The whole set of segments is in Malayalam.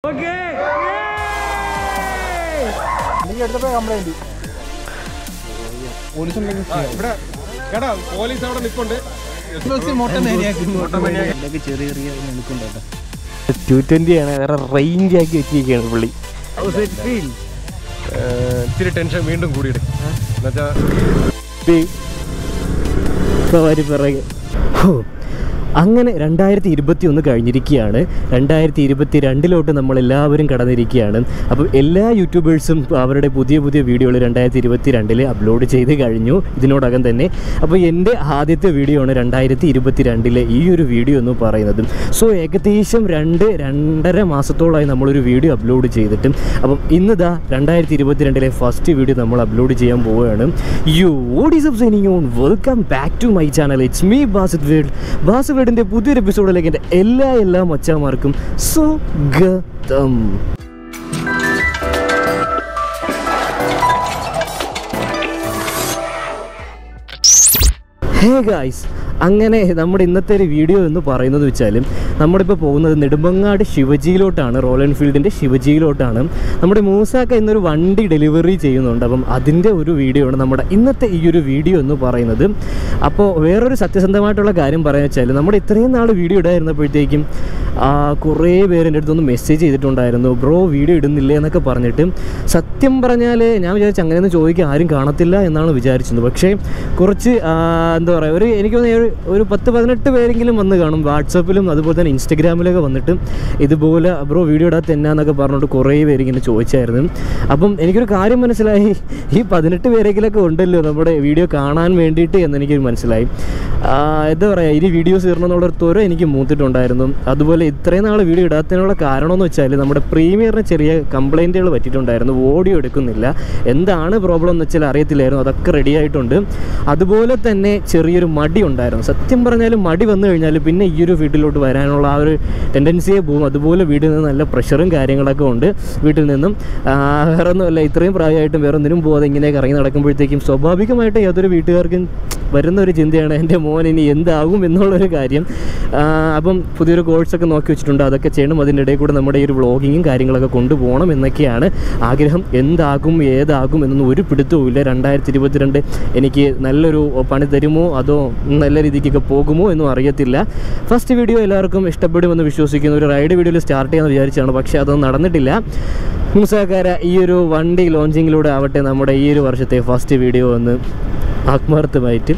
ഇവിടെ കേടാ പോലീസ് അവിടെ നിൽപ്പുണ്ട് ടു ട്വന്റി ആണ് വേറെ റേഞ്ച് ആക്കി വെച്ചിരിക്കുകയാണ് പുള്ളി ഇച്ചിരി ടെൻഷൻ വീണ്ടും കൂടിയിട്ട് എന്നുവെച്ചാ സവാരി പിറകെ ഹോ. അങ്ങനെ രണ്ടായിരത്തി ഇരുപത്തി ഒന്ന് കഴിഞ്ഞിരിക്കുകയാണ് രണ്ടായിരത്തി ഇരുപത്തി രണ്ടിലോട്ട് നമ്മൾ എല്ലാവരും കടന്നിരിക്കുകയാണ് അപ്പോൾ എല്ലാ യൂട്യൂബേഴ്സും അവരുടെ പുതിയ പുതിയ വീഡിയോകൾ രണ്ടായിരത്തി ഇരുപത്തി രണ്ടിൽ അപ്ലോഡ് ചെയ്ത് കഴിഞ്ഞു ഇതിനോടകം തന്നെ അപ്പോൾ എൻ്റെ ആദ്യത്തെ വീഡിയോ ആണ് രണ്ടായിരത്തി ഇരുപത്തി രണ്ടിലെ ഈ ഒരു വീഡിയോ എന്ന് പറയുന്നത് സോ ഏകദേശം രണ്ട് രണ്ടര മാസത്തോളമായി നമ്മളൊരു വീഡിയോ അപ്ലോഡ് ചെയ്തിട്ടും അപ്പം ഇന്നിതാ രണ്ടായിരത്തി ഇരുപത്തിരണ്ടിലെ ഫസ്റ്റ് വീഡിയോ നമ്മൾ അപ്ലോഡ് ചെയ്യാൻ പോവുകയാണ് you what is up signing on welcome back to my channel it's me Basith world Basith വേൾഡിൻ്റെ പുതിയൊരു എപ്പിസോഡിലേക്ക് എൻ്റെ എല്ലാ എല്ലാ മച്ചാമാർക്കും സ്വാഗതം ഹേ ഗായ്സ് അങ്ങനെ നമ്മുടെ ഇന്നത്തെ ഒരു വീഡിയോ എന്ന് പറയുന്നത് വെച്ചാൽ നമ്മളിപ്പോൾ പോകുന്നത് നെടുമ്പങ്ങാട് ശിവജിയിലോട്ടാണ് റോയൽ എൻഫീൽഡിൻ്റെ ശിവജിയിലോട്ടാണ് നമ്മുടെ മൂസാക്ക ഇന്നൊരു വണ്ടി ഡെലിവറി ചെയ്യുന്നുണ്ട് അപ്പം അതിൻ്റെ ഒരു വീഡിയോ ആണ് നമ്മുടെ ഇന്നത്തെ ഈ ഒരു വീഡിയോ എന്ന് പറയുന്നത് അപ്പോൾ വേറൊരു സത്യസന്ധമായിട്ടുള്ള കാര്യം പറയാന്ന് വെച്ചാൽ നമ്മുടെ ഇത്രയും നാൾ വീഡിയോ ഇടായിരുന്നപ്പോഴത്തേക്കും ആ, കുറേ പേര് എൻ്റെ അടുത്തൊന്ന് മെസ്സേജ് ചെയ്തിട്ടുണ്ടായിരുന്നു ബ്രോ വീഡിയോ ഇടുന്നില്ലേ എന്നൊക്കെ പറഞ്ഞിട്ട് സത്യം പറഞ്ഞാൽ ഞാൻ വിചാരിച്ചു അങ്ങനെയൊന്നും ചോദിക്കാൻ ആരും കാണത്തില്ല എന്നാണ് വിചാരിച്ചത് പക്ഷേ കുറച്ച് ആ, എന്താ പറയുക ഒരു എനിക്ക് തോന്നുന്നു ഒരു ഒരു പത്ത് പതിനെട്ട് പേരെങ്കിലും വന്ന് കാണും വാട്സപ്പിലും അതുപോലെ തന്നെ ഇൻസ്റ്റഗ്രാമിലൊക്കെ വന്നിട്ട് ഇതുപോലെ ബ്രോ വീഡിയോ ഇടാത്ത എന്നാന്നൊക്കെ പറഞ്ഞിട്ട് കുറേ പേര് ഇങ്ങനെ ചോദിച്ചായിരുന്നു അപ്പം എനിക്കൊരു കാര്യം മനസ്സിലായി ഈ പതിനെട്ട് പേരെങ്കിലൊക്കെ ഉണ്ടല്ലോ നമ്മുടെ വീഡിയോ കാണാൻ വേണ്ടിയിട്ട് എന്ന് എനിക്കൊരു മനസ്സിലായി ആ, എന്താ പറയുക ഇനി വീഡിയോസ് ഇടണമെന്നുള്ളൊരു ത്വര എനിക്ക് മൂത്തിട്ടുണ്ടായിരുന്നു അതുപോലെ ഇത്രയും നാൾ വീഡിയോ ഇടാത്തതിനുള്ള കാരണം എന്ന് വെച്ചാൽ നമ്മുടെ പ്രീമിയറിന് ചെറിയ കംപ്ലൈൻറ്റുകൾ പറ്റിയിട്ടുണ്ടായിരുന്നു ഓഡിയോ എടുക്കുന്നില്ല എന്താണ് പ്രോബ്ലം എന്ന് വെച്ചാൽ അറിയത്തില്ലായിരുന്നു അതൊക്കെ റെഡി ആയിട്ടുണ്ട് അതുപോലെ തന്നെ ചെറിയൊരു മടി ഉണ്ടായിരുന്നു സത്യം പറഞ്ഞാൽ മടി വന്നു കഴിഞ്ഞാൽ പിന്നെ ഈ ഒരു വീട്ടിലോട്ട് വരാനുള്ള ആ ഒരു ടെൻഡൻസിയെ പോകും അതുപോലെ വീട്ടിൽ നിന്ന് നല്ല പ്രഷറും കാര്യങ്ങളൊക്കെ ഉണ്ട് വീട്ടിൽ നിന്നും ആ, വേറെ ഒന്നുമല്ല ഇത്രയും പ്രായമായിട്ടും വേറെ ഒന്നിനും പോകാതെ ഇങ്ങനെയൊക്കെ ഇറങ്ങി നടക്കുമ്പോഴത്തേക്കും സ്വാഭാവികമായിട്ട് യാതൊരു വീട്ടുകാർക്കും വരുന്ന ഒരു ചിന്തയാണ് എൻ്റെ മോൻ ഇനി എന്താകും എന്നുള്ളൊരു കാര്യം ആ, അപ്പം പുതിയൊരു കോഴ്സൊക്കെ നോക്കി വെച്ചിട്ടുണ്ട് അതൊക്കെ ചെയ്യണം അതിൻ്റെ ഇടയിൽ കൂടെ നമ്മുടെ ഈ ഒരു വ്ളോഗിങ്ങും കാര്യങ്ങളൊക്കെ കൊണ്ടുപോകണം എന്നൊക്കെയാണ് ആഗ്രഹം എന്താകും ഏതാകും എന്നൊന്നും ഒരു പിടുത്തവും ഇല്ല രണ്ടായിരത്തി ഇരുപത്തിരണ്ട് എനിക്ക് നല്ലൊരു പണി തരുമോ അതോ നല്ല രീതിക്കൊക്കെ പോകുമോ എന്നും അറിയത്തില്ല ഫസ്റ്റ് വീഡിയോ എല്ലാവർക്കും ഇഷ്ടപ്പെടുമെന്ന് വിശ്വസിക്കുന്നു ഒരു റൈഡ് വീഡിയോയിൽ സ്റ്റാർട്ട് ചെയ്യാമെന്ന് വിചാരിച്ചാണ് പക്ഷേ അതൊന്നും നടന്നിട്ടില്ല മുസാക്കാര ഈ ഒരു വണ്ടി ലോഞ്ചിങ്ങിലൂടെ ആവട്ടെ നമ്മുടെ ഈ ഒരു വർഷത്തെ ഫസ്റ്റ് വീഡിയോ ഒന്ന് ആത്മാർത്ഥമായിട്ട്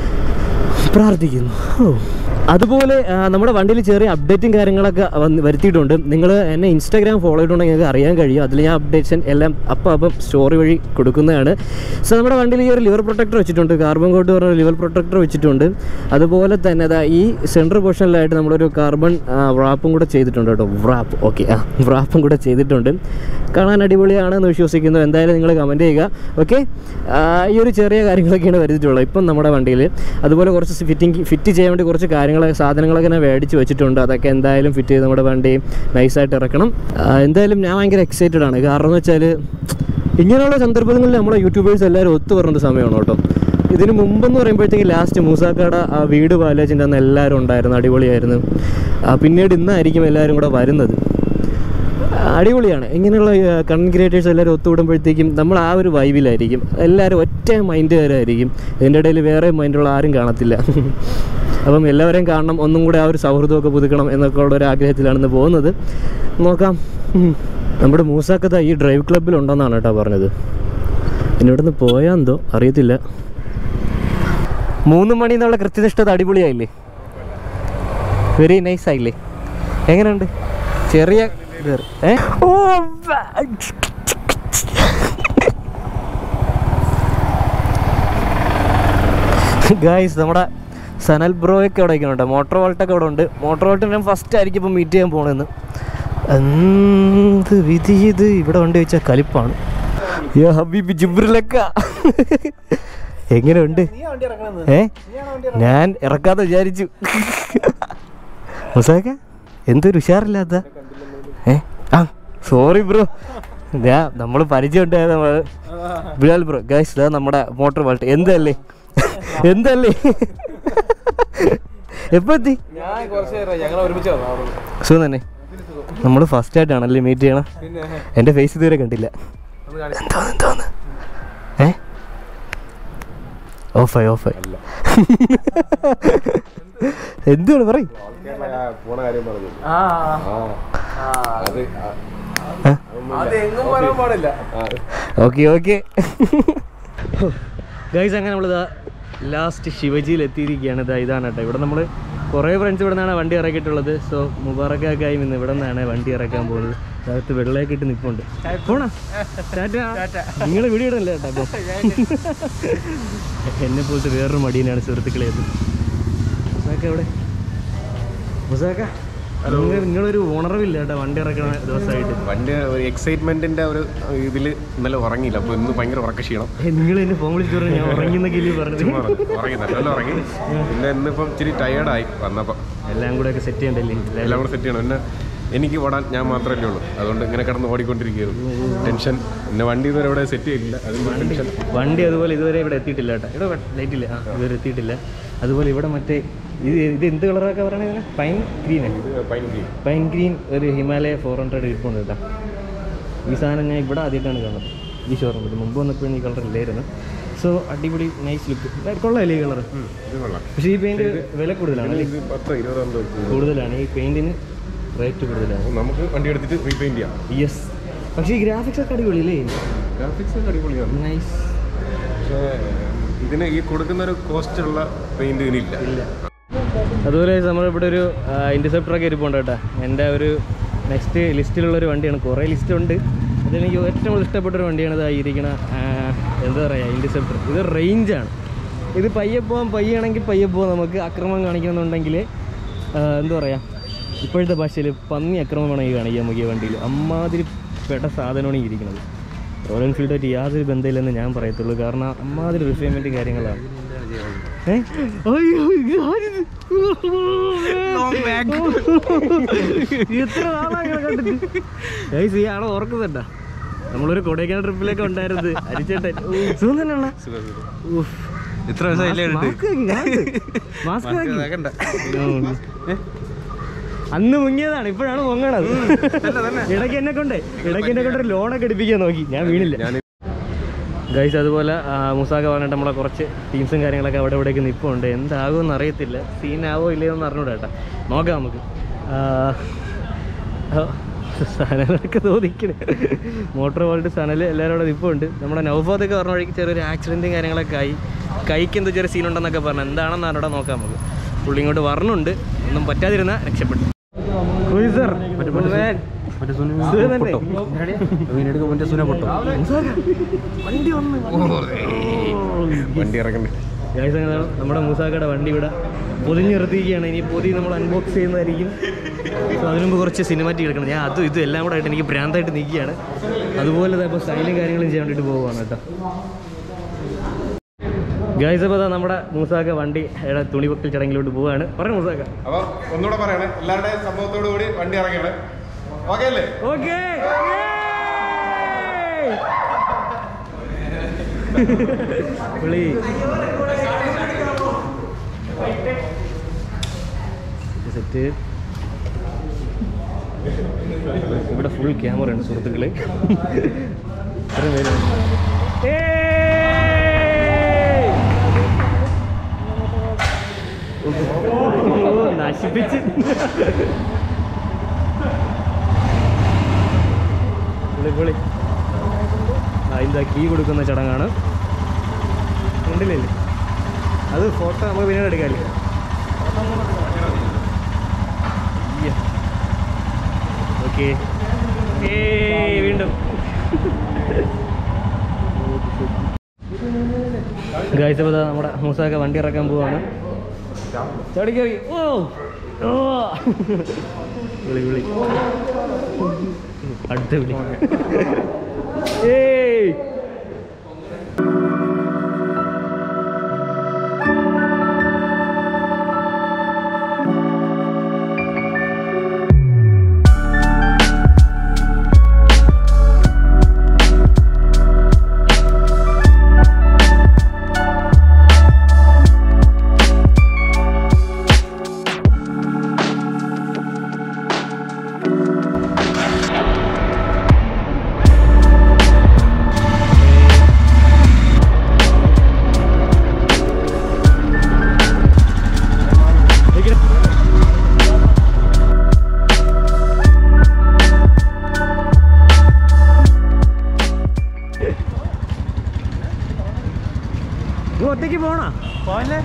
പ്രാർത്ഥിക്കുന്നു ഓ അതുപോലെ ആ, നമ്മുടെ വണ്ടിയിൽ ചെറിയ അപ്ഡേറ്റും കാര്യങ്ങളൊക്കെ വന്ന് വരുത്തിയിട്ടുണ്ട് നിങ്ങൾ എന്നെ ഇൻസ്റ്റാഗ്രാം ഫോളോ ചെയ്തിട്ടുണ്ടെങ്കിൽ നിങ്ങൾക്ക് അറിയാൻ കഴിയും അതിൽ ഞാൻ അപ്ഡേഷൻ എല്ലാം അപ്പം അപ്പം സ്റ്റോറി വഴി കൊടുക്കുന്നതാണ് സോ നമ്മുടെ വണ്ടിയിൽ ഈ ഒരു ലിവർ പ്രൊട്ടക്ടർ വെച്ചിട്ടുണ്ട് കാർബൺ കോട്ട് പറഞ്ഞ ലിവർ പ്രൊട്ടക്ടർ വെച്ചിട്ടുണ്ട് അതുപോലെ തന്നെ അതാ ഈ സെൻട്രൽ പൊസിഷനിലായിട്ട് നമ്മളൊരു കാർബൺ വ്രാപ്പും കൂടെ ചെയ്തിട്ടുണ്ട് കേട്ടോ വ്രാപ്പ് ഓക്കെ ആ വ്രാപ്പും കൂടെ ചെയ്തിട്ടുണ്ട് കാണാൻ അടിപൊളിയാണെന്ന് വിശ്വസിക്കുന്നു എന്തായാലും നിങ്ങൾ കമൻറ്റ് ചെയ്യുക ഓക്കെ ഈ ഒരു ചെറിയ കാര്യങ്ങളൊക്കെയാണ് വരുത്തിയിട്ടുള്ളത് ഇപ്പം നമ്മുടെ വണ്ടിയിൽ അതുപോലെ കുറച്ച് ഫിറ്റിംഗ് ഫിറ്റ് ചെയ്യാൻ വേണ്ടി കുറച്ച് കാര്യങ്ങൾ സാധനങ്ങളൊക്കെ ഞാൻ മേടിച്ച് വെച്ചിട്ടുണ്ട് അതൊക്കെ എന്തായാലും ഫിറ്റ് ചെയ്ത് നമ്മുടെ വണ്ടി നൈസായിട്ട് ഇറക്കണം ആ, എന്തായാലും ഞാൻ ഭയങ്കര എക്സൈറ്റഡ് ആണ് കാരണം എന്ന് വെച്ചാൽ ഇങ്ങനെയുള്ള സന്ദർഭങ്ങളിൽ നമ്മളെ യൂട്യൂബേഴ്സ് എല്ലാവരും ഒത്തു പറഞ്ഞ സമയമാണ് കേട്ടോ ഇതിന് മുമ്പെന്ന് പറയുമ്പോഴത്തേക്ക് ലാസ്റ്റ് മൂസാക്കാട ആ വീട് പാലേജിൻ്റെ അന്ന് എല്ലാവരും ഉണ്ടായിരുന്നു അടിപൊളിയായിരുന്നു ആ, പിന്നീട് ഇന്നായിരിക്കും എല്ലാവരും കൂടെ വരുന്നത് അടിപൊളിയാണ് ഇങ്ങനെയുള്ള കണ്ടന്റ് ക്രിയേറ്റേഴ്സ് എല്ലാവരും ഒത്തുകൂടുമ്പോഴത്തേക്കും നമ്മൾ ആ ഒരു വൈബിലായിരിക്കും എല്ലാവരും ഒറ്റ മൈൻഡുകാരായിരിക്കും ഇതിൻ്റെ ഇടയിൽ വേറെ മൈൻഡുള്ള ആരും കാണത്തില്ല അപ്പം എല്ലാവരെയും കാണണം ഒന്നും കൂടെ ആ ഒരു സൗഹൃദമൊക്കെ പുതുക്കണം എന്നൊക്കെ ഉള്ള ഒരു ആഗ്രഹത്തിലാണെന്ന് പോകുന്നത് നോക്കാം ഉം. നമ്മുടെ മൂസാക്കഥ ഈ ഡ്രൈവ് ക്ലബ്ബിലുണ്ടെന്നാണ് കേട്ടോ പറഞ്ഞത് പിന്നെ ഇവിടുന്ന് പോയാ എന്തോ അറിയത്തില്ല മൂന്ന് മണി എന്നുള്ള കൃത്യനിഷ്ഠത അടിപൊളിയായില്ലേ വെരി നൈസ് ആയില്ലേ എങ്ങനെയുണ്ട് ചെറിയ ഇത്. ഏ? ഓ, ബ- ഗായ്സ് നമ്മുടെ സനൽ ബ്രോയൊക്കെ അവിടെ ഇരിക്കണം കേട്ടോ മോട്ടോർ വോൾട്ടൊക്കെ അവിടെ ഉണ്ട് മോട്ടോർ വോൾട്ട് ഞാൻ ഫസ്റ്റ് ആയിരിക്കും ഇപ്പം മീറ്റ് ചെയ്യാൻ പോണെന്ന് എന്ത് വിധി ഇത് ഇവിടെ വണ്ടി വെച്ചാൽ കലിപ്പാണ് യാ ഹബീബി ജിബ്രിലക്ക എങ്ങനെയുണ്ട് ഏ ഞാൻ ഇറക്കാതെ വിചാരിച്ചു മുസാക്ക എന്തൊരു ഉഷാറില്ലാത്ത ഏ ആ സോറി ബ്രോ ഞാൻ നമ്മൾ പരിചയം ഉണ്ടായത് ബിലാൽ ബ്രോ ഗൈസ് ഇതാ നമ്മുടെ മോട്ടോർ വാൾട്ട് എന്തല്ലേ എന്തല്ലേ എപ്പോ എത്തി ഞാൻ കുറച്ച് നേരം ഞങ്ങൾ ഒരുമിച്ച് വന്നു സുഖം തന്നെ നമ്മൾ ഫസ്റ്റ് ആയിട്ടാണല്ലേ മീറ്റ് ചെയ്യണം പിന്നെ എൻ്റെ ഫേസ് ഇതുവരെ കണ്ടില്ല ഒന്ന് കാണിച്ച് എന്തോന്ന് എന്തോന്ന് ഏ ഓഫായി ഓഫായി അല്ല. എന്തുവാണ് പറയും ആൾക്കാരുടെ ആ പോണ കാര്യം പറഞ്ഞു ആ ആ അത് ആ- അത് എങ്ങും പറയാൻ പാടില്ല ആ ഓക്കെ ഓക്കെ ഗൈസ് അങ്ങനെ നമ്മൾ ലാസ്റ്റ് ശിവജിയിൽ എത്തിയിരിക്കുകയാണ് ഇതാ ഇതാണ് കേട്ടോ ഇവിടെ നമ്മൾ കുറേ ഫ്രണ്ട്സ് ഇവിടെ നിന്നാണ് വണ്ടി ഇറക്കിയിട്ടുള്ളത് സോ മുബാറക്കാക്കായും ഇന്ന് ഇവിടെ നിന്നാണ് വണ്ടി ഇറക്കാൻ പോകുന്നത് അകത്ത് വെള്ളമൊക്കെ ഇട്ട് നിൽപ്പുണ്ട് പോണാ നിങ്ങൾ വീഡിയോ ഇടല്ലേ കേട്ടോ അപ്പോൾ എന്നെ പോലത്തെ വേറൊരു മടിയനാണ് സുഹൃത്തുക്കളെ അത് മുസാക്ക എവിടെ മുസാക്ക നിങ്ങൾ നിങ്ങളൊരു ഉണർവില്ല കേട്ടോ വണ്ടി ഇറക്കണ ദിവസമായിട്ട് വണ്ടി ഒരു എക്സൈറ്റ്മെന്റിന്റെ ഒരു ഇതിൽ ഇന്നലെ ഉറങ്ങിയില്ല അപ്പൊ ഇന്ന് ഭയങ്കര ഉറക്ക ക്ഷീണം നിങ്ങൾ എന്നെ ഫോൺ വിളിച്ചു പറഞ്ഞു ഞാൻ ഉറങ്ങിയെന്നൊക്കെ ഇല്ലേ പറഞ്ഞത് ചുമ്മാ ഉറങ്ങി. ഉറങ്ങി നല്ല ഉറങ്ങി പിന്നെ ഇന്നിപ്പം ഇച്ചിരി ടയേർഡായി വന്നപ്പം എല്ലാം കൂടെ ഒക്കെ സെറ്റ് ചെയ്യണ്ടല്ലേ എല്ലാം കൂടെ സെറ്റ് ചെയ്യണം പിന്നെ എനിക്ക് ഓടാൻ ഞാൻ മാത്രമല്ലേ ഉള്ളൂ അതുകൊണ്ട് ഇങ്ങനെ കിടന്ന് ഓടിക്കൊണ്ടിരിക്കുകയായിരുന്നു ടെൻഷൻ പിന്നെ വണ്ടി ഇതുവരെ ഇവിടെ സെറ്റ് ചെയ്തില്ല അതിൻ്റെ ടെൻഷൻ വണ്ടി അതുപോലെ ഇതുവരെ ഇവിടെ എത്തിയിട്ടില്ല കേട്ടോ ഇവിടെ ലൈറ്റ് ഇല്ല ആ ഇതുവരെ എത്തിയിട്ടില്ല അതുപോലെ ഇവിടെ മറ്റേ ഇത് ഇത് എന്ത് കളറൊക്കെ പറയണത് പൈൻ ഗ്രീൻ ഇത് പൈൻ ഗ്രീൻ പൈൻ ഗ്രീൻ ഒരു ഹിമാലയ ഫോർ ഹൺഡ്രഡ് ഇരിപ്പുണ്ട് കേട്ടോ ഈ സാധനം ഞാൻ ഇവിടെ ആദ്യമായിട്ടാണ് കാണുന്നത് ഈ ഷോറൂം ഇത് മുമ്പ് വന്നപ്പോഴും ഈ കളർ ഇല്ലായിരുന്നു സോ അടിപൊളി നൈസ് ലുക്ക് കൊള്ളാമല്ലേ ഈ കളർ ഇത് കൊള്ളാം പക്ഷേ ഈ പെയിൻറ് വില കൂടുതലാണ് ഇത് പത്തോ ഇരുപതോ എന്തോ വെച്ച്. കൂടുതലാണ് ഈ പെയിൻറ്റിന് റേറ്റ് കൂടുതലാണ് അപ്പോൾ നമുക്ക് വണ്ടി എടുത്തിട്ട് റീപെയിന്റ് ചെയ്യാം യെസ് പക്ഷേ ഈ ഗ്രാഫിക്സ് ഒക്കെ അടിപൊളിയല്ലേ ഗ്രാഫിക്സ് അടിപൊളിയാണ് നൈസ് പക്ഷേ ഇതിന് ഈ കൊടുക്കുന്ന ഒരു കോസ്റ്റ് ഉള്ള പെയിന്റ് ഇതിനില്ല ഇല്ല അതുപോലെ നമ്മളിവിടെ ഒരു ഇൻറ്റർസെപ്റ്ററൊക്കെ ഇരിപ്പുണ്ട് കേട്ടോ എൻ്റെ ഒരു നെക്സ്റ്റ് ലിസ്റ്റിലുള്ള ഒരു വണ്ടിയാണ് കുറേ ലിസ്റ്റ് ഉണ്ട് അതെനിക്ക് ഏറ്റവും കൂടുതൽ ഇഷ്ടപ്പെട്ട ഒരു വണ്ടിയാണ് ഇതാ ഇരിക്കണ ആ, എന്താ പറയുക ഇൻറ്റർസെപ്റ്റർ ഇത് റേഞ്ചാണ് ഇത് പയ്യെ പോകാൻ പയ്യാണെങ്കിൽ പയ്യെ പോകാം നമുക്ക് അക്രമം കാണിക്കണമെന്നുണ്ടെങ്കിൽ ആ, എന്താ പറയുക ഇപ്പോഴത്തെ ഭാഷയിൽ പന്നി അക്രമം വേണമെങ്കിൽ കാണിക്കാം നമുക്ക് ഈ വണ്ടിയിൽ അമ്മാതിരി പെട്ട സാധനമാണ് ഈ ഇരിക്കുന്നത് റോയൽ എൻഫീൽഡായിട്ട് യാതൊരു ബന്ധമില്ലെന്ന് ഞാൻ പറയത്തുള്ളൂ കാരണം അമ്മാതിരി റിഫൈൻമെൻറ്റ് കാര്യങ്ങളാണ് ഏ? അയ്യോ, ഇതാരിത്? എത്ര നാളായി ഇങ്ങനെ കണ്ടിട്ട്? ഗൈസ്, ഈ ആളെ ഓർക്കുന്നുണ്ടാ നമ്മളൊരു കൊടൈക്കനാൽ ട്രിപ്പിലൊക്കെ ഉണ്ടായിരുന്നത് അരിച്ചേട്ടൻ ഓ, സുഖം തന്നെയുള്ള ഉഫ്. ഇത്ര ദിവസമായില്ലേ മാസ്ക് വെക്ക്, മാസ്ക് വെക്ക്. മാസ്ക് വെക്ക്. ഉം. അന്ന് മുങ്ങിയതാണ് ഇപ്പോഴാണ് പൊങ്ങണത് ഇടയ്ക്ക് എന്നെ കൊണ്ട് ഇടയ്ക്ക് എന്നെ കൊണ്ട് ഒരു ലോണൊക്കെ എടുപ്പിക്കാൻ നോക്കി ഞാൻ വീണില്ല ഞാൻ ഗൈസ് അതുപോലെ ആ, മുസാക പറഞ്ഞിട്ട് നമ്മളെ കുറച്ച് ടീംസും കാര്യങ്ങളൊക്കെ അവിടെ ഇവിടേക്ക് നിൽപ്പുണ്ട് എന്താകുമെന്ന് അറിയത്തില്ല സീനാവോ ഇല്ലയോ എന്ന് അറിഞ്ഞൂടാ കേട്ടോ നോക്കാം നമുക്ക് ആ, ആ, സനലൊക്കെ തോന്നിക്കണേ മോട്ടോർ വേൾഡ് സനൽ എല്ലാവരും അവിടെ നിൽപ്പുണ്ട് നമ്മുടെ നൗഫാദൊക്കെ പറഞ്ഞ വഴിക്ക് ചെറിയൊരു ആക്സിഡൻറ്റും കാര്യങ്ങളൊക്കെ ആയി കൈക്ക് എന്തോ ചെറിയ സീനുണ്ടെന്നൊക്കെ പറഞ്ഞു എന്താണെന്ന് അവിടെ നോക്കാം നമുക്ക് പുള്ളി ഇങ്ങോട്ട് വരണുണ്ട് ഒന്നും പറ്റാതിരുന്ന രക്ഷപ്പെട്ടു ക്രൂയിസർ, man. സുഖം തന്നെ? മുസാക, വണ്ടി വന്ന് വണ്ടി ഇറക്കണ്ടേ ഗൈസ് അങ്ങനെ നമ്മുടെ മൂസാക്കയുടെ വണ്ടി ഇവിടെ പൊതിഞ്ഞ് നിർത്തിയിരിക്കുകയാണ് ഇനി പൊതി നമ്മൾ അൺബോക്സ് ചെയ്യുന്നതായിരിക്കും സോ അതിനു മുമ്പ് കുറച്ച് സിനിമാറ്റിക് എടുക്കണം ഞാൻ അതും ഇതും എല്ലാം കൂടെ ആയിട്ട് എനിക്ക് ഭ്രാന്തായിട്ട് നിൽക്കുകയാണ് അതുപോലെ ഇപ്പോൾ സ്റ്റൈലും കാര്യങ്ങളും ചെയ്യാൻ വേണ്ടിയിട്ട് പോവുകയാണ് കേട്ടോ ഗൈസ് അപ്പോൾ നമ്മുടെ മൂസാക്ക വണ്ടി തുണി പൊക്കൽ ചടങ്ങിലോട്ട് പോവുകയാണ് പറഞ്ഞു മൂസാക്ക അപ്പൊ ഒന്നുകൂടെ പറയണേ എല്ലാവരുടെയും സമ്മതത്തോടു കൂടി വണ്ടി ഇറങ്ങിയാണ് ഓക്കെ അല്ലേ ഓക്കെ പുള്ളി സെറ്റ് ഇവിടെ ഫുൾ ക്യാമറ ഉണ്ട് സുഹൃത്തുക്കളെ ഇത്രയും പേരുണ്ട്. ഏയ്! ഓ, നശിപ്പിച്ച് പൊളി പൊളി ആ ഇതാ കീ കൊടുക്കുന്ന ചടങ്ങാണ് ഉണ്ടല്ലേ അത് ഫോട്ടോ നമുക്ക് പിന്നീട് എടുക്കാമല്ലേ ഓക്കെ വീണ്ടും ഗായ്സ് അപ്പോൾ നമ്മുടെ മൂസാക്ക വണ്ടി ഇറക്കാൻ പോവാണ് ചാടി കയറി ഓ ഓ വിളി വിളി അടുത്ത വിളി ഏയ് വിട്ടടിച്ച് പോണോ പോലെ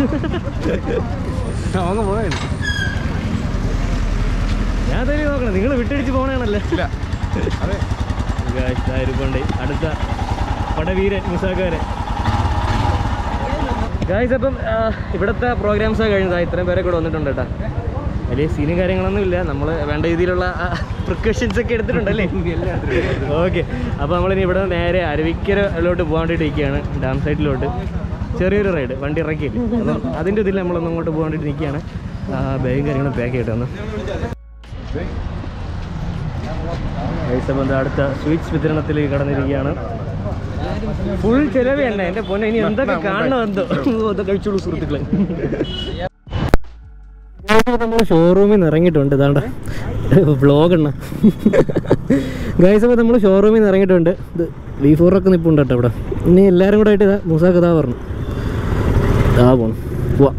അങ്ങ് പോയത് ഞാൻ തന്നെ നോക്കണം നിങ്ങൾ വിട്ടടിച്ച് പോണാണല്ലോ ഇല്ല അതെ ഇരിപ്പുണ്ട് അടുത്ത പടവീരൻ മുസാക്കാരൻ ഗായ്സ് അപ്പം ആ, ഇവിടുത്തെ പ്രോഗ്രാംസ് കഴിഞ്ഞതാ ഇത്രയും പേരെ കൂടെ വന്നിട്ടുണ്ട് കേട്ടോ വലിയ സീനും കാര്യങ്ങളൊന്നും ഇല്ല നമ്മൾ വേണ്ട രീതിയിലുള്ള പ്രിക്കോഷൻസ് ഒക്കെ എടുത്തിട്ടുണ്ടല്ലേ ഓക്കെ അപ്പോൾ നമ്മളിനി ഇവിടെ നിന്ന് നേരെ അരുവിക്കരയിലോട്ട് പോകാൻ വേണ്ടിയിട്ട് ഇരിക്കുകയാണ് ഡാം സൈഡിലോട്ട് ചെറിയൊരു റൈഡ് വണ്ടി ഇറക്കിയില്ല അപ്പം അതിൻ്റെ ഇതിൽ നമ്മളൊന്നും അങ്ങോട്ട് പോകാൻ വേണ്ടിയിട്ട് നിൽക്കുകയാണ് ബാഗും കാര്യങ്ങളും പാക്ക് ചെയ്തിട്ട് വന്ന് ഗൈസ് അപ്പം ദാ അടുത്ത സ്വീറ്റ്സ് വിതരണത്തിൽ കടന്നിരിക്കുകയാണ് ഫുൾ ചെലവ് തന്നെ എൻ്റെ പൊന്നെ ഇനി എന്തൊക്കെ കാണണം എന്തോ അതൊക്കെ കഴിച്ചോളൂ സുഹൃത്തുക്കളെ നമ്മൾ ഷോറൂമിൽ നിന്ന് ഇറങ്ങിയിട്ടുണ്ട് ഇതാണ്ട വ്ളോഗ് എണ്ണ ഗൈസ് അപ്പോൾ നമ്മൾ ഷോറൂമിൽ നിന്ന് ഇറങ്ങിയിട്ടുണ്ട് ഇത് വി ഫോറൊക്കെ നിൽപ്പുണ്ട് കേട്ടോ ഇവിടെ ഇനി എല്ലാവരും കൂടെ ആയിട്ട് ഇതാ മൂസാക്ക് ഇതാ പറഞ്ഞു ഇതാ പോണം പോവാം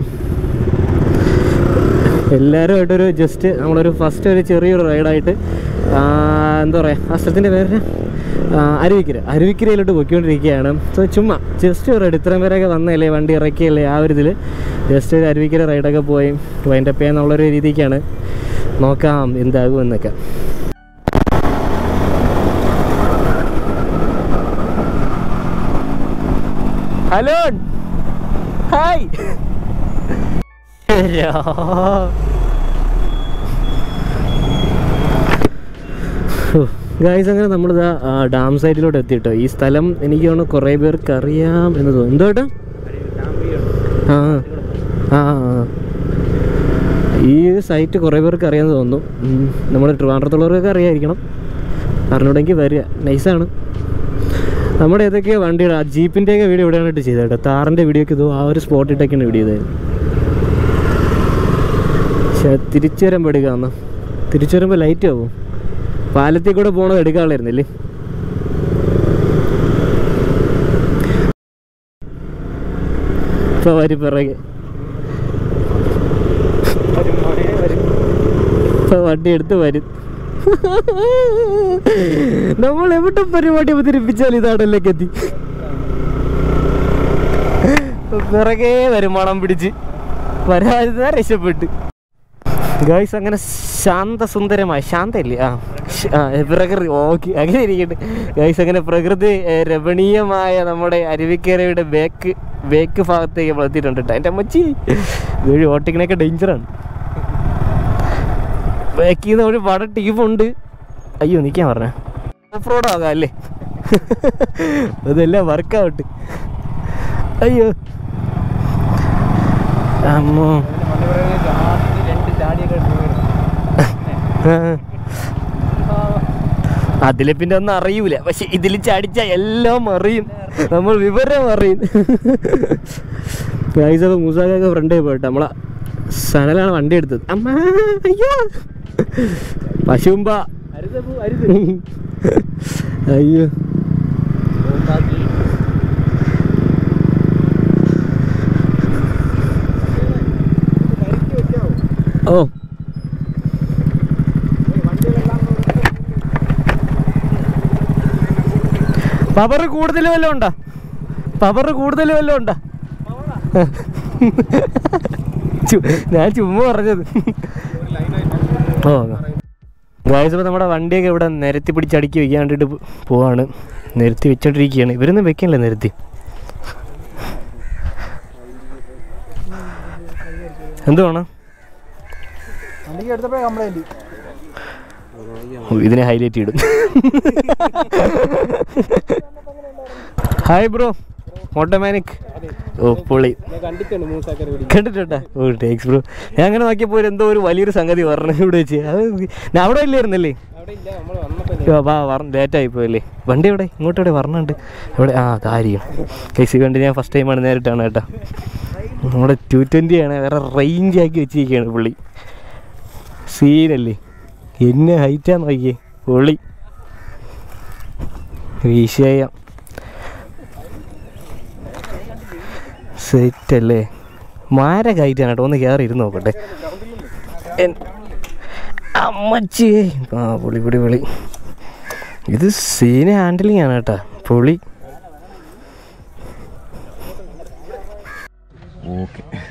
എല്ലാവരുമായിട്ടൊരു ജസ്റ്റ് നമ്മളൊരു ഫസ്റ്റ് ഒരു ചെറിയൊരു റൈഡായിട്ട് എന്താ പറയുക ആ സ്ഥലത്തിൻ്റെ പേര് അരുവിക്കര അരുവിക്കരയിലോട്ട് പൊയ്ക്കൊണ്ടിരിക്കുകയാണ് സോ ചുമ്മാ ജസ്റ്റ് ഒരു റൈഡ് ഇത്രയും പേരൊക്കെ വന്നല്ലേ വണ്ടി ഇറക്കിയല്ലേ ആ ഒരു ഇതിൽ ജസ്റ്റ് ഒരു അരുവിക്കര റൈഡൊക്കെ പോയി വൈൻഡപ്പ് ചെയ്യാന്നുള്ളൊരു രീതിക്കാണ് നോക്കാം എന്താകും എന്നൊക്കെ ഹലോ ഹായ് ശരിയാ ഗായ്സ് അങ്ങനെ നമ്മളിതാ ഡാം സൈറ്റിലോട്ട് എത്തിയിട്ടോ ഈ സ്ഥലം എനിക്ക് തോന്നുന്നു കുറേ പേർക്ക് അറിയാം എന്ന് തോന്നുന്നു എന്തോ ഏട്ടാ ആ ആ ആ, ആ. ഈ സൈറ്റ് കുറേ പേർക്ക് അറിയാമെന്ന് തോന്നുന്നു ഉം, നമ്മുടെ ട്രിവാൻഡ്രത്തുള്ളവർക്കൊക്കെ അറിയായിരിക്കണം അറിഞ്ഞൂടെങ്കിൽ വരിക നൈസാണ് നമ്മുടെ ഏതൊക്കെയോ വണ്ടിയുടെ ആ ജീപ്പിൻ്റെയൊക്കെ വീഡിയോ ഇവിടെയാണ് ഇട്ട് ചെയ്തത് കേട്ടോ താറിൻ്റെ വീഡിയോ ഒക്കെ ഇതോ ആ ഒരു സ്പോട്ടിട്ടൊക്കെയാണ് വീഡിയോ ചെയ്തത് പക്ഷേ തിരിച്ചു വരുമ്പോൾ എടുക്കാമെന്ന് തിരിച്ചു വരുമ്പോൾ ലൈറ്റ് ആവും പാലത്തിൽ കൂടെ പോണത് എടുക്കാനുള്ളായിരുന്നില്ലേ ഇപ്പൊ വരും പിറകെ ഇപ്പൊ വണ്ടി എടുത്ത് വരും നമ്മൾ എവിടെ പരിപാടി അവതരിപ്പിച്ചാൽ ഇതാടല്ലേക്ക് എത്തി പിറകെ വരും മണം പിടിച്ച് വരാതെ രക്ഷപ്പെട്ട് ഗായ്സ് അങ്ങനെ ശാന്തസുന്ദരമായ ശാന്തല്ലേ ആ ശ- ആ, പ്രകൃതി ഓക്കെ അങ്ങനെ ഇരിക്കട്ടെ ഗായ്സ് അങ്ങനെ പ്രകൃതി ഏ, രമണീയമായ നമ്മുടെ അരുവിക്കരയുടെ ബേക്ക് ബേക്ക് ഭാഗത്തേക്ക് നമ്മൾ എത്തിയിട്ടുണ്ട് കേട്ടോ എൻ്റെ അമ്മച്ചി ഇത് ഓട്ടിക്കണൊക്കെ ഡേഞ്ചറാണ് ബാക്കിൽ നിന്ന് ഒരു പട ടീമുണ്ട് അയ്യോ നിൽക്കാൻ പറഞ്ഞ ഓഫ് റോഡ് ആകാം അല്ലേ അതെല്ലാം വർക്കൗട്ട് അയ്യോ അമ്മോ രണ്ട് ചാടിയൊക്കെ അതില് പിന്നെ ഒന്നും അറിയൂല പക്ഷെ ഇതിൽ ചാടിച്ച എല്ലാം അറിയും നമ്മൾ വിവരം അറിയും ഗൈസ് മൂസാക്കൊക്കെ ഫ്രണ്ടേ പോയിട്ട് നമ്മളെ സനലാണ് വണ്ടി എടുത്തത് അമ്മ അയ്യോ പശുമ്പ അയ്യോ ഓ പവർ കൂടുതൽ വല്ലതും ഉണ്ടോ പവർ കൂടുതൽ വല്ലതും ഉണ്ടോ ചു- ഞാൻ ചുമ്മാ പറഞ്ഞത് ഓ ഗായ്സ് ഇപ്പോൾ നമ്മുടെ വണ്ടിയൊക്കെ ഇവിടെ നിരത്തി പിടിച്ച് അടുക്കി വെക്കാൻ വേണ്ടിയിട്ട് പോ- പോവാണ് നിരത്തി വെച്ചോണ്ടിരിക്കുകയാണ് ഇവരൊന്നും വെക്കണില്ല നിരത്തി എന്ത് വേണം വണ്ടിക്ക് എടുത്തപ്പോഴേ കംപ്ലൈന്റ് ഓ, ഇതിനെ ഹൈലൈറ്റ് ഇടും ഹായ് ബ്രോ ഓട്ടോമാനിക് ഓ പൊളി കണ്ടിട്ടുണ്ട് മൂസാക്കര കണ്ടിട്ടുണ്ടാ ഓ ടേക്സ് ബ്രോ ഞാൻ അങ്ങനെ നോക്കിയപ്പോൾ എന്തോ ഒരു വലിയൊരു സംഗതി പറഞ്ഞു ഇവിടെ വെച്ച് അത് ഞാൻ അവിടെ ഇല്ലായിരുന്നല്ലേ അവിടെ ഇല്ല നമ്മൾ വന്നപ്പോ വാ പറഞ്ഞ ലേറ്റ് ആയിപ്പോയല്ലേ വണ്ടി എവിടെ ഇങ്ങോട്ട് എവിടെ പറഞ്ഞുണ്ട് എവിടെ ആ കാര്യം കേസി വണ്ടി ഞാൻ ഫസ്റ്റ് ടൈമാണ് നേരിട്ടാണ് കേട്ടോ നമ്മുടെ ടു ട്വൻറ്റി ആണ് വേറെ റേഞ്ച് ആക്കി വെച്ചിരിക്കുകയാണ് പുള്ളി സീനല്ലേ എന്നെ ഹൈറ്റാന്ന് നോക്കിയേ പുള്ളി വീശായ സെറ്റല്ലേ മാര ഹൈറ്റാണ് കേട്ടോ ഒന്ന് കയറി ഇരുന്ന് നോക്കട്ടെ എൻ- അമ്മച്ചി ആ പൊളി പൊളി പൊളി ഇത് സീന ഹാൻഡിലിംഗ് ആണ് കേട്ടാ പൊളി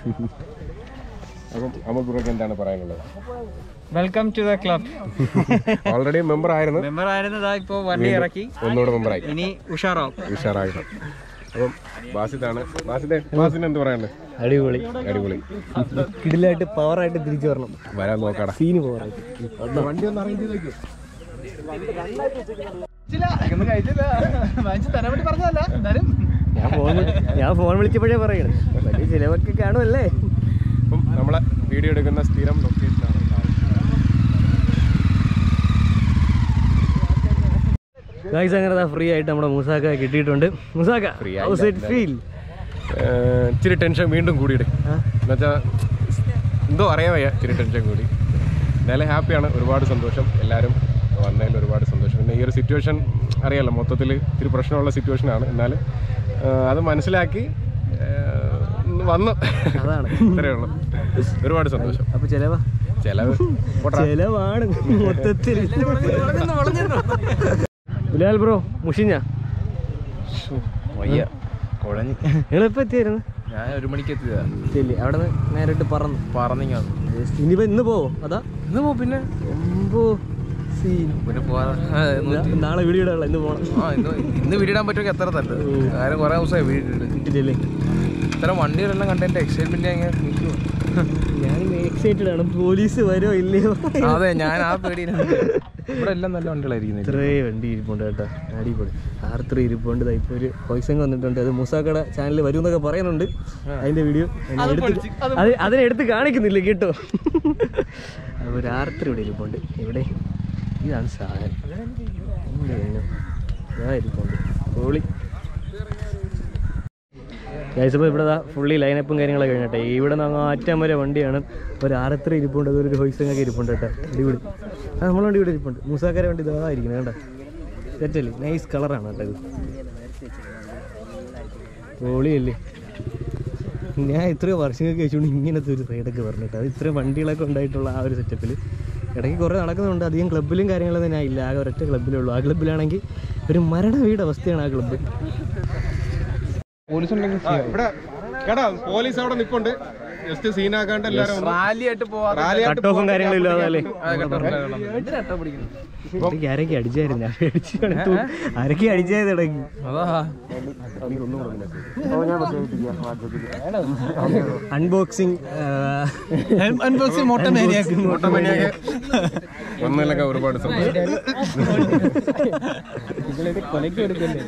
അപ്പം അമൽ ബ്രോക്ക് എന്താണ് പറയാനുള്ളത് welcome to the club already member ആയിരുന്നു മെമ്പർ ആയിരുന്നതാ ഇപ്പോ വണ്ടി ഇറക്കി ഒന്നുകൂടെ മെമ്പറായി ഇനി ഉഷാറാവും ഉഷാറായിട്ട് അപ്പം ബാസിതാണ് ബാസിന്റെ ബാസിന് എന്ത് പറയാനുണ്ട് അടിപൊളി അടിപൊളി കിടിലായിട്ട് പവറായിട്ട് തിരിച്ചു വരണം വരാൻ നോക്കാടാ സീന് പവറായിട്ട് വണ്ടി ഒന്ന് അറേഞ്ച് ചെയ്ത് വെക്കും പറഞ്ഞല്ല എന്നാലും ഞാൻ ഫോൺ ഞാൻ ഫോൺ വിളിച്ചപ്പോഴേ പറയണം വലിയ ചിലവൊക്കെ കാണുമല്ലേ അപ്പം നമ്മളെ വീഡിയോ എടുക്കുന്ന സ്ഥിരം ലൊക്കേഷനാണ് ഗൈസ് അങ്ങനെ ഫ്രീ ആയിട്ട് നമ്മുടെ മുസാക്ക കിട്ടിയിട്ടുണ്ട് മുസാക്ക Free ഹൗസ് ഇറ്റ് ഫീൽ ഇച്ചിരി ടെൻഷൻ വീണ്ടും കൂടിയിട് എന്നുവെച്ചാൽ എന്തോ അറിയാൻ വയ്യ ഇച്ചിരി ടെൻഷൻ കൂടി എന്തായാലും ഹാപ്പിയാണ് ഒരുപാട് സന്തോഷം എല്ലാവരും വന്നതിൽ ഒരുപാട് സന്തോഷം പിന്നെ ഈ ഒരു സിറ്റുവേഷൻ അറിയാലോ മൊത്തത്തിൽ ഇത്തിരി പ്രശ്നമുള്ള സിറ്റുവേഷനാണ് എന്നാലും ആ, അത് മനസ്സിലാക്കി ആ, വന്നു അതാണ്. ഇത്രയേ ഉള്ളൂ ഒരുപാട് സന്തോഷം അപ്പൊ ചിലവാ ചിലവ് പോട്ടെ ചിലവാണ് മൊത്തത്തിൽ ബിലാൽ ബ്രോ മുഷിഞ്ഞ വയ്യ കുഴഞ്ഞ് നിങ്ങളിപ്പോ എത്തിയായിരുന്നു ഞാൻ ഒരു മണിക്ക് എത്തിയതാ ശരി അവിടെ നിന്ന് നേരിട്ട് പറന്നു പറഞ്ഞിങ്ങ ഇനിയിപ്പോ ഇന്ന് പോവോ അതാ ഇന്ന് പോ പിന്നെ ഒമ്പോ സീൻ പിന്നെ പോവാ നാളെ വീഡിയോ ഇടാനുള്ള ഇന്ന് പോണം ആ ഇന്ന് ഇന്ന് വീടിടാൻ പറ്റുമെങ്കിൽ എത്ര തല്ല കാര്യം കുറെ ദിവസമായി വീടിട്ട് കിട്ടില്ലല്ലേ ഇത്തരം വണ്ടികളെല്ലാം കണ്ട എന്റെ എക്സൈറ്റ്മെന്റ് അങ്ങനെ നിൽക്കുവാ ഞാൻ എക്സൈറ്റഡ് ആണ് പോലീസ് വരുമോ ഇല്ലയോ അതെ ഞാൻ ആ പേടിയിലാണ് ഇവിടെ എല്ലാം നല്ല വണ്ടികളായിരിക്കുന്നത് ഇത്രേ വണ്ടി ഇരിപ്പുണ്ട് കേട്ടോ അടിപൊളി ആർ ത്രീ ഇരിപ്പുണ്ട് ദാ ഇപ്പൊ ഒരു വോയിസങ് വന്നിട്ടുണ്ട് അത് മൂസാക്കട ചാനലിൽ വരും എന്നൊക്കെ പറയുന്നുണ്ട് അതിന്റെ വീഡിയോ അത് അതിനെ എടുത്ത് കാണിക്കുന്നില്ല കേട്ടോ അപ്പൊ ഒരു ആർ ത്രീ ഇവിടെ ഇരിപ്പുണ്ട് ഇവിടെ ഇതാണ് സാധനം എന്ത് പിന്നെ? ഇതാ ഇരിപ്പുണ്ട് പൊളി ഗൈസപ്പോൾ ഇവിടെ ഫുള്ളി ലൈനപ്പും കാര്യങ്ങളൊക്കെ കഴിഞ്ഞിട്ടെ ഇവിടെ നിന്ന് അങ്ങ് അറ്റം വരെ വണ്ടിയാണ് ഒരു ആറത്ര ഇരിപ്പുണ്ട് അതൊരു ഹോയ്സങ്ങൊക്കെ ഇരിപ്പുണ്ട് കേട്ടോ അടിപൊളി ആ നമ്മളെ വണ്ടി ഇവിടെ ഇരിപ്പുണ്ട് മൂസാക്കാരെ വണ്ടി ഇതാ ഇരിക്കുന്നത് കേട്ടോ സെറ്റല്ലേ നൈസ് കളറാണ് കേട്ടോ ഇത് പൊളിയല്ലേ ഞാൻ ഇത്രയോ വർഷങ്ങൾക്ക് വെച്ചുകൊണ്ട് ഇങ്ങനത്തെ ഒരു റൈഡൊക്കെ പറഞ്ഞിട്ട് അത് ഇത്രയും വണ്ടികളൊക്കെ ഉണ്ടായിട്ടുള്ള ആ ഒരു സെറ്റപ്പിൽ ഇടയ്ക്ക് കുറേ നടക്കുന്നുണ്ട് അധികം ക്ലബ്ബിലും കാര്യങ്ങളൊന്നും ഞാൻ ഇല്ല ആകെ ഒരൊറ്റ ക്ലബ്ബിലേ ഉള്ളൂ ആ ക്ലബ്ബിലാണെങ്കിൽ ഒരു മരണ വീട് അവസ്ഥയാണ് ആ ക്ലബ്ബ് പോലീസ് ഉണ്ടെങ്കിൽ ഇവിടെ കേടാ പോലീസ് അവിടെ നിൽപ്പുണ്ട് ജസ്റ്റ് സീനാക്കാണ്ട് എല്ലാവരും ഒന്ന് റാലിയായിട്ട് പോവാ റാലിയായിട്ട് കട്ട് ഓഫും കാര്യങ്ങളും ഇല്ലാതെ അല്ലേ എന്തിനാട്ടോ പിടിക്കുന്നത് എനിക്ക് ആരൊക്കെ അടിച്ചായിരുന്നു ഞാൻ പേടിച്ച് കണ്ടു. ആരൊക്കെ അടിച്ചായത് ഇടയ്ക്ക് അതാ അൺബോക്സിങ് അൺബോക്സിംഗ് മോട്ടമേനിയാക്ക് വന്നതിലൊക്കെ ഒരുപാട് സന്തോഷം കൊലയ്ക്ക് കൊടുക്കല്ലേ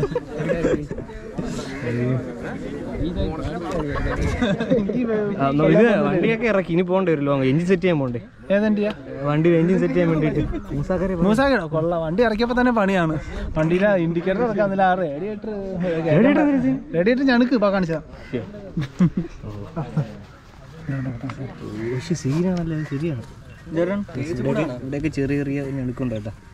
ഇത് വണ്ടിയൊക്കെ ഇറക്കി ഇനി പോകേണ്ടി വരുമല്ലോ എഞ്ചിൻ സെറ്റ് ചെയ്യാൻ പോണ്ടേ ഏതെന്റിയാ വണ്ടി എഞ്ചിൻ സെറ്റ് ചെയ്യാൻ വേണ്ടിയിട്ട് മൂസാക്കാരെ മൂസാക്കട കൊള്ളാം വണ്ടി ഇറക്കിയപ്പോ തന്നെ പണിയാണ് വണ്ടിയിലെ ഇൻഡിക്കേറ്റർ ഇറക്കാൻ ആ റേഡിയേറ്റർ റേഡിയേറ്റർ ഞണക്ക് ഇപ്പൊ കാണിച്ചാ പക്ഷെ സീനാണല്ലോ അത് ശരിയാണ് ഇവിടെയൊക്കെ ചെറിയ ചെറിയ ഞെടുക്കുണ്ട് കേട്ടോ